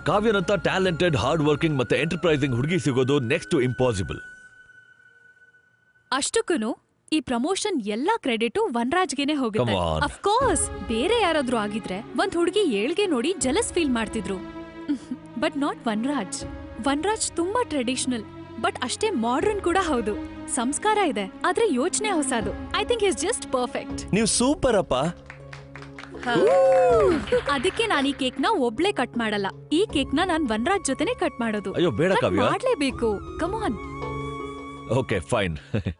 ಕಾವ್ಯನಂತ talented hard working ಮತ್ತೆ enterprising ಹುಡುಗಿ ಸಿಗೋದು ನೆಕ್ಸ್ಟ್ ಇಂಪಾಸಿಬಲ್ ಅಷ್ಟಕ್ಕೂ ಈ ಪ್ರಮೋಷನ್ ಎಲ್ಲಾ ಕ್ರೆಡಿಟು ವನ್ರಾಜ್ಗೆನೆ ಹೋಗುತ್ತೆ Come on. ಅಫ್ಕೋರ್ಸ್ ಬೇರೆ ಯಾರಾದ್ರೂ ಆಗಿದ್ರೆ ಒಂದ್ ಹುಡುಗಿ ಏಳ್ಗೆ ನೋಡಿ ಜಲಸ್ ಫೀಲ್ ಮಾಡ್ತಿದ್ರು ಬಟ್ ನಾಟ್ ವನ್ರಾಜ್ ವನ್ರಾಜ್ ತುಂಬಾ ಟ್ರೆಡಿಷನಲ್ ಬಟ್ ಅಷ್ಟೇ ಮಾಡ್ರನ್ ಕೂಡ ಹೌದು ಸಂಸ್ಕಾರ ಇದೆ ಆದ್ರೆ ಯೋಚನೆ ಹೊಸದು I think is just perfect ನೀವು ಸೂಪರ್ ಅಪ್ಪ ಅದಕ್ಕೆ ನಾನು ಈ ಕೇಕ್ ನ ಒಬ್ಳೆ ಕಟ್ ಮಾಡಲ್ಲ ಈ ಕೇಕ್ ನ ನಾನ್ ವನ್ರಾಜ್ ಜೊತೆನೆ ಕಟ್ ಮಾಡೋದು ಅಯ್ಯೋ, ಬೇಡ Cut ಕಾವ್ಯ. ಮಾಡ್ಲೇಬೇಕು ಕಮಾನ್ ಓಕೆ ಫೈನ್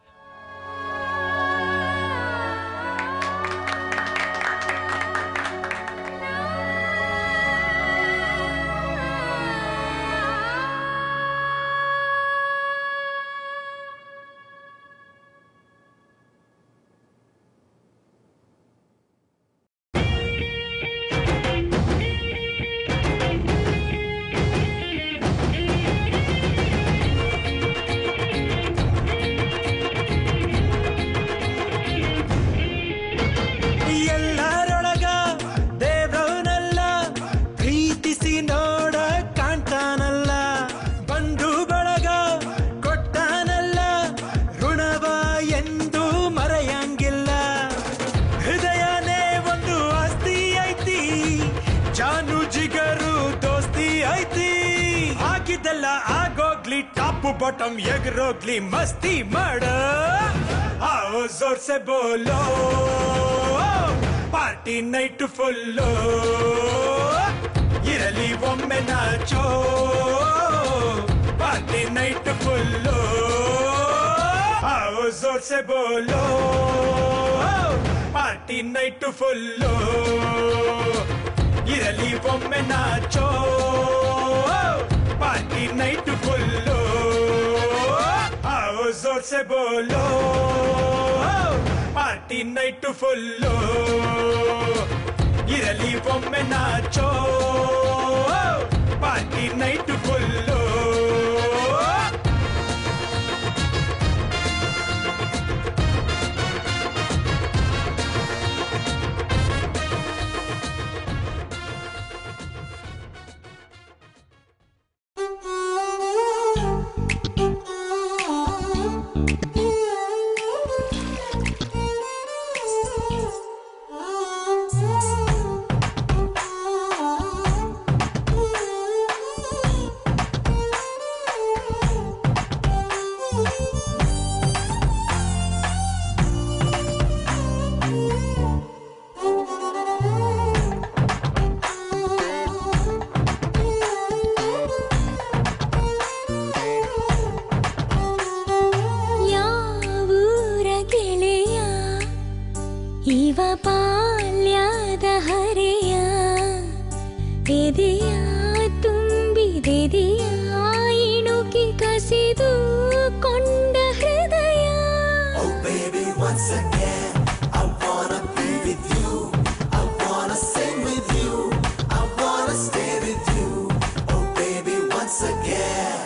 ಎಲ್ಲರೊಳಗ ದೇವ್ರವನಲ್ಲ ಪ್ರೀತಿಸಿ ನೋಡ ಕಾಣ್ತಾನಲ್ಲ ಬಂಧು ಬಳಗ ಕೊಟ್ಟಾನಲ್ಲ ಋಣವ ಎಂದು ಮರೆಯಂಗಿಲ್ಲ ಹೃದಯನೇ ಒಂದು ಆಸ್ತಿ ಐತಿ ಜಾನು ಜಿಗರು ದೋಸ್ತಿ ಐತಿ ಹಾಕಿದ್ದೆಲ್ಲ ಆಗೋಗ್ಲಿ ಟಾಪ್ ಬಾಟಮ್ ಎಗರೋಗ್ಲಿ ಮಸ್ತಿ ಮಾಡ आओ जोर से बोलो ಪಾರ್ಟಿ ನೈಟ್ ಫುಲ್ಲು ಇರಲಿ ಒಮ್ಮೆ ನಾಚೋ ಪಾರ್ಟಿ ನೈಟ್ ಫುಲ್ಲು आओ जोर से बोलो ಪಾರ್ಟಿ ನೈಟ್ ಫುಲ್ಲು ಇರಲಿ ಒಮ್ಮೆ ನಾಚೋ ಪಾರ್ಟಿ ನೈಟ್ ಫುಲ್ಲು आओ जोर से बोलो ಪಾರ್ಟಿ ನೈಟ್ ಫುಲ್ಲು ಇರಲಿ ಒಮ್ಮೆ ನಾಚೋ ಪಾರ್ಟಿ ನೈಟ್ ಫುಲ್ಲು ಯಾವೂರ ಗೆಳೆಯ ಇವ ಬಾಲ್ಯದ ಹರೆಯ ಎದೆಯ ತುಂಬಿದೆದೆಯ ಇಣುಕಿ ಕಸಿದು ಕೊಂಡ ಹೃದಯ Oh baby, once again, I wanna be with you. I wanna sing with you. I wanna stay with you. Oh baby, once again.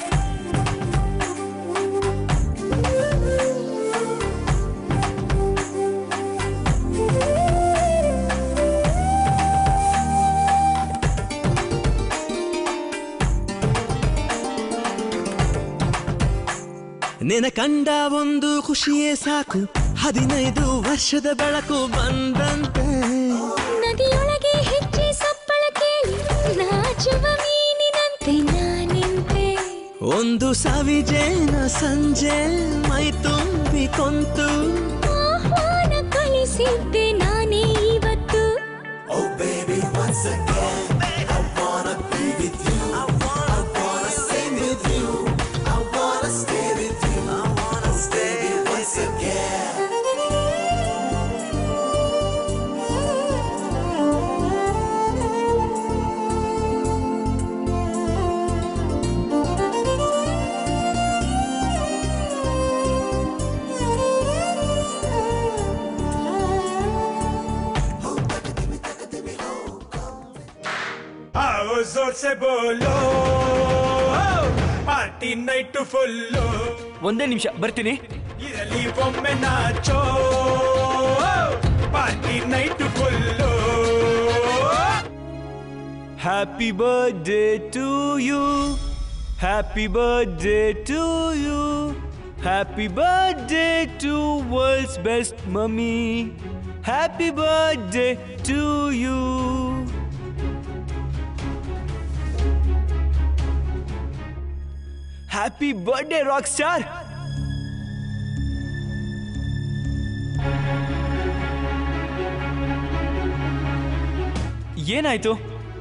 ನಿನ ಕಂಡ ಒಂದು ಖುಷಿಯೇ ಸಾಕು ಹದಿನೈದು ವರ್ಷದ ಬೆಳಕು ಬಂದಂತೆ ನದಿಯೊಳಗೆ ಹೆಚ್ಚಿ ಸಪ್ಪಳ ಕೇಳಿ ನಾಚುವ ಮೀನಿನಂತೆ ನಾನಿಂತೆ ಒಂದು ಸವಿಜೇನ ಸಂಜೆ ಮೈ ತುಂಬಿ ಕೊಂತು ಆಹ್ವಾನ ಕಳಿಸಿದ್ದೆ ನಾನೇ ಇವತ್ತು Oh baby, once again, I wanna be with you. I wanna sing with you. I wanna stay with you. I wanna stay once again. आओ जोर से बोलो ಪಾರ್ಟಿ ನೈಟ್ ಫುಲ್ಲು ಒಂದೇ ನಿಮಿಷ ಬರ್ತೀನಿ ಇರಲಿ ಒಮ್ಮೆ ನಾಚೋ party night full happy birthday to you happy birthday to you happy birthday to world's best mummy happy birthday to you happy birthday rock star ಏನಾಯ್ತು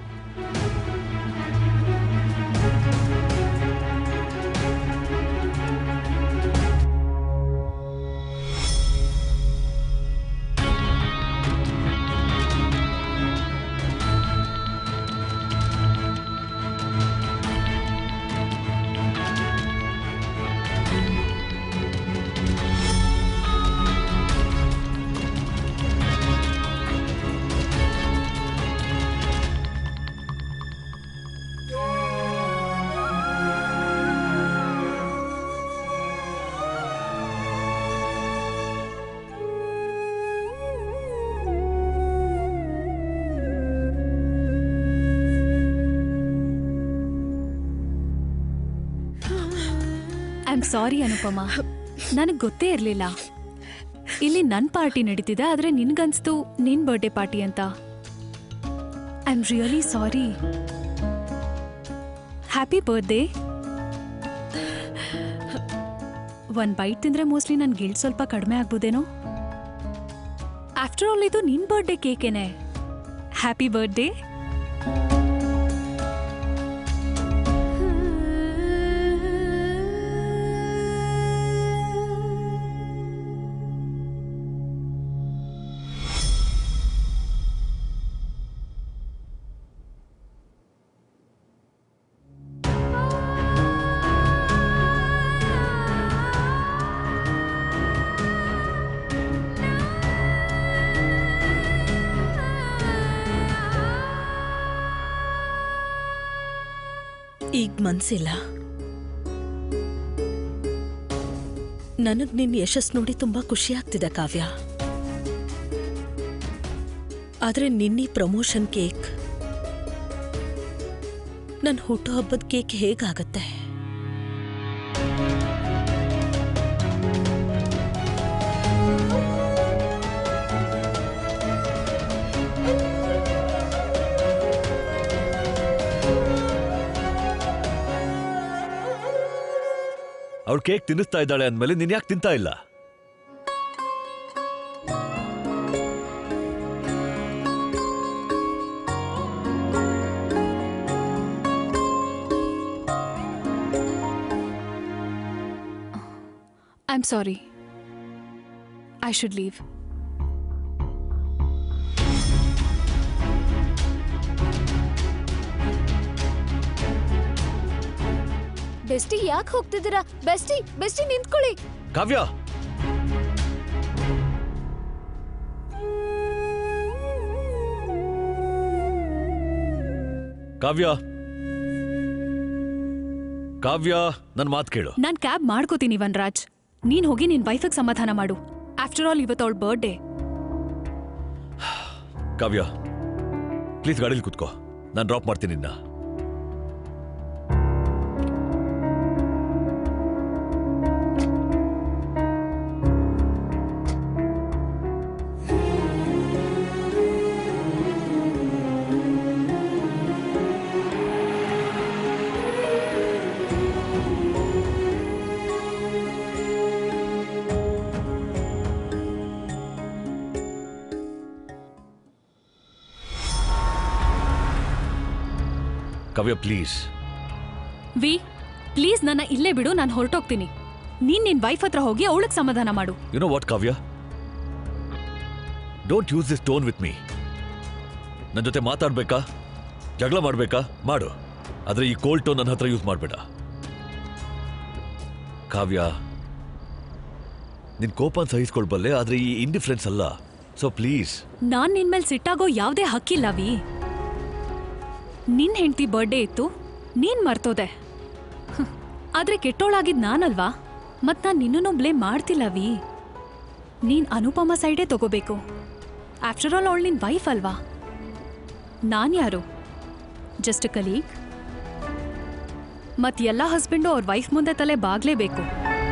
ಐ ಆಮ್ ಸಾರಿ ಅನುಪಮ ನನಗೆ ಗೊತ್ತೇ ಇರಲಿಲ್ಲ ಇಲ್ಲಿ ನನ್ನ ಪಾರ್ಟಿ ನಡೀತಿದೆ ಆದರೆ ನಿನ್ಗನ್ಸ್ತು ನಿನ್ ಬರ್ಡೇ ಪಾರ್ಟಿ ಅಂತ I am really sorry happy birthday ಒಂದು ಬೈಟ್ ತಿಂದ್ರೆ ಮೋಸ್ಟ್ಲಿ ನನ್ನ ಗಿಲ್ಟ್ ಸ್ವಲ್ಪ ಕಡಿಮೆ ಆಗ್ಬೋದೇನೋ ಆಫ್ಟರ್ ಆಲ್ ಇದು ನಿನ್ ಬರ್ಡೇ ಕೇಕೇನೆ ಹ್ಯಾಪಿ ಬರ್ಡೇ ಈಗ ಮನ್ಸಿಲ್ಲ ನನಗ್ ನಿನ್ ಯಶಸ್ ನೋಡಿ ತುಂಬಾ ಖುಷಿ ಆಗ್ತಿದೆ ಕಾವ್ಯ ಆದ್ರೆ ನಿನ್ನಿ ಪ್ರಮೋಷನ್ ಕೇಕ್ ನನ್ನ ಹುಟ್ಟುಹಬ್ಬದ ಕೇಕ್ ಹೇಗಾಗತ್ತೆ ಅವಳು ಕೇಕ್ ತಿನ್ನಿಸ್ತಾ ಇದ್ದಾಳೆ ಅಂದ್ಮೇಲೆ ನೀನ್ ಯಾಕೆ ತಿಂತಾ ಇಲ್ಲ I am sorry I should leave bestie ಯಾಕೆ ಹೋಗ್ತಿದ್ದೀರಾ ಬೆಸ್ಟಿ ಬೆಸ್ಟಿ ನಿಂತ್ಕೊಳ್ಳಿ ಕಾವ್ಯ ಕಾವ್ಯ ಕಾವ್ಯ ನನ್ ಮಾತು ಕೇಳು ನಾನ್ ಕ್ಯಾಬ್ ಮಾಡ್ಕೋತೀನಿ ವನ್ರಾಜ್ ನೀನ್ ಹೋಗಿ ನಿನ್ ವೈಫಿಗೆ ಸಮಾಧಾನ ಮಾಡು ಆಫ್ಟರ್ ಆಲ್ ಇವತ್ತು ಅವಳ ಬರ್ಡೇ ಕಾವ್ಯ ಪ್ಲೀಸ್ ಗಾಡೀಲಿ ಕೂತ್ಕೋ ನಾನು ಡ್ರಾಪ್ ಮಾಡ್ತೀನಿ ನಿನ್ನ ಕಾವ್ಯ ಪ್ಲೀಸ್ ವಿ ಪ್ಲೀಸ್ ನನ್ನ ಇಲ್ಲೇ ಬಿಡು ನಾನು ಹೊರಟೋಗ್ತೀನಿ ನೀನ್ ನಿನ್ ವೈಫ್ ಹತ್ರ ಹೋಗಿ ಅವಳಗ್ ಸಮಾಧಾನ ಮಾಡು you know what Kavya don't use this tone with me ನನ್ನ ಜೊತೆ ಮಾತಾಡ್ಬೇಕಾ ಜಗಳ ಮಾಡ್ಬೇಕಾ ಮಾಡು ಆದ್ರೆ ಈ ಕೋಲ್ಡ್ ಟೋನ್ ನನ್ನ ಹತ್ರ ಯೂಸ್ ಮಾಡಬೇಡ ಕಾವ್ಯ ನಿನ್ ಕೋಪನ್ ಸಹಿಸ್ಕೊಳ್ಬಲ್ಲೆ ಆದ್ರೆ ಈ ಇಂಡಿಫ್ರೆನ್ಸ್ ಅಲ್ಲ ಸೊ ಪ್ಲೀಸ್ ನಾನ್ ನಿನ್ ಮೇಲೆ ಸಿಟ್ಟಾಗೋ ಯಾವ್ದೇ ಹಕ್ಕಿಲ್ಲ ವಿ ನಿನ್ ಹೆಂಡತಿ ಬರ್ಡೇ ಇತ್ತು ನೀನ್ ಮರ್ತೋದೆ ಹ್ಮ್. ಆದ್ರೆ ಕೆಟ್ಟೋಳಾಗಿದ್ ನಾನಲ್ವಾ ಮತ್ ನಾನ್ ನಿನ್ನೂ ಬ್ಲೇಮ್ ಮಾಡ್ತಿಲ್ಲ ವಿ ನೀನ್ ಅನುಪಮ ಸೈಡೇ ತಗೋಬೇಕು ಆಫ್ಟರ್ ಆಲ್ ಅವಳು ನಿನ್ ವೈಫ್ ಅಲ್ವಾ ನಾನ್ ಯಾರು ಜಸ್ಟ್ ಕಲೀಗ್ ಮತ್ ಎಲ್ಲ ಹಸ್ಬೆಂಡು ಅವ್ರ ವೈಫ್ ಮುಂದೆ ತಲೆ ಬಾಗ್ಲೇಬೇಕು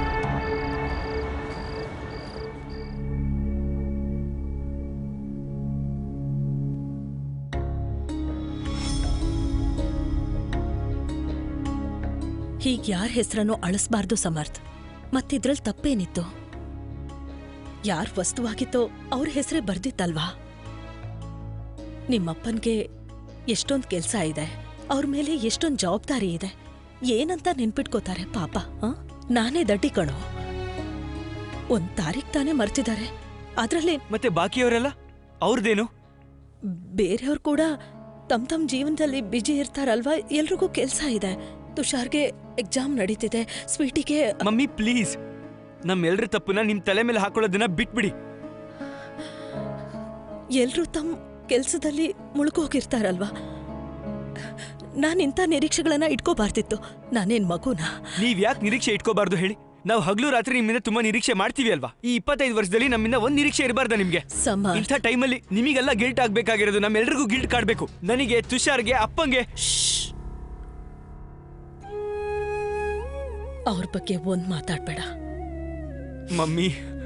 ಹೀಗ್ ಯಾರ ಹೆಸರನ್ನು ಅಳಿಸ್ಬಾರ್ದು ಸಮರ್ಥ್ ಮತ್ತಿದ್ರಲ್ಲಿ ತಪ್ಪೇನಿತ್ತು ಯಾರ್ ವಸ್ತುವಾಗಿತ್ತೋ ಅವ್ರ ಹೆಸರೇ ಬರ್ದಿತ್ತಲ್ವಾ ನಿಮ್ಮಪ್ಪನ್ಗೆ ಎಷ್ಟೊಂದ್ ಕೆಲ್ಸ ಇದೆ ಅವ್ರ ಮೇಲೆ ಎಷ್ಟೊಂದ್ ಜವಾಬ್ದಾರಿ ಇದೆ ಏನಂತ ನೆನ್ಪಿಟ್ಕೋತಾರೆ ಪಾಪ ಆ? ನಾನೇ ದಡ್ಡಿ ಕಣೋ ಒಂದ್ ತಾರೀಕ್ ತಾನೇ ಮರ್ತಿದ್ದಾರೆ ಅದ್ರಲ್ಲಿ ಮತ್ತೆ ಬಾಕಿಯವರೆಲ್ಲ ಅವ್ರದ್ದೇನು ಬೇರೆಯವ್ರು ಕೂಡ ತಮ್ ತಮ್ ಜೀವನದಲ್ಲಿ ಬಿಜಿ ಇರ್ತಾರಲ್ವಾ ಎಲ್ರಿಗೂ ಕೆಲ್ಸ ಇದೆ ತುಷಾರ್ಗೆ ಎಕ್ಸಾಮ್ ನಡೀತಿದೆ ಸ್ವೀಟಿಗೆ ಮಮ್ಮಿ ಪ್ಲೀಸ್ ನಮ್ಮೆಲ್ರ ತಪ್ಪನ್ನ ನಿಮ್ ತಲೆ ಮೇಲೆ ಹಾಕೊಳ್ಳೋದನ್ನ ಬಿಟ್ಬಿಡಿ ಎಲ್ರೂ ತಮ್ಮ ಕೆಲ್ಸದಲ್ಲಿ ಮುಳುಗೋಗಿರ್ತಾರಲ್ವಾ ನಾನ್ ಇಂಥ ನಿರೀಕ್ಷೆಗಳನ್ನ ಇಟ್ಕೋಬಾರ್ದಿತ್ತು ನಾನೇನ್ ಮಗುನಾ ನೀವ್ ಯಾಕೆ ನಿರೀಕ್ಷೆ ಇಟ್ಕೋಬಾರ್ದು ಹೇಳಿ ನಾವು ಹಗಲು ರಾತ್ರಿ ನಿಮ್ಮಿಂದ ತುಂಬಾ ನಿರೀಕ್ಷೆ ಮಾಡ್ತೀವಿ ಅಲ್ವಾ ಈ ಇಪ್ಪತ್ತೈದು ವರ್ಷದಲ್ಲಿ ನಮ್ಮಿಂದ ಒಂದ್ ನಿರೀಕ್ಷೆ ಇರಬಾರ್ದ ನಿಮ್ಗೆ ಸಮರ್ಥ್. ಇಂಥ ಟೈಮಲ್ಲಿ ನಿಮಗೆಲ್ಲ ಗಿಲ್ಟ್ ಆಗ್ಬೇಕಾಗಿರೋದು ನಮ್ಮೆಲ್ರಿಗೂ ಗಿಲ್ಟ್ ಕಾಡ್ಬೇಕು ನನಗೆ ತುಷಾರ್ಗೆ ಅಪ್ಪಂಗೆ ಅವ್ರ ಬಗ್ಗೆ ಒಂದ್ ಮಾತಾಡ್ಬೇಡ ಮಮ್ಮಿ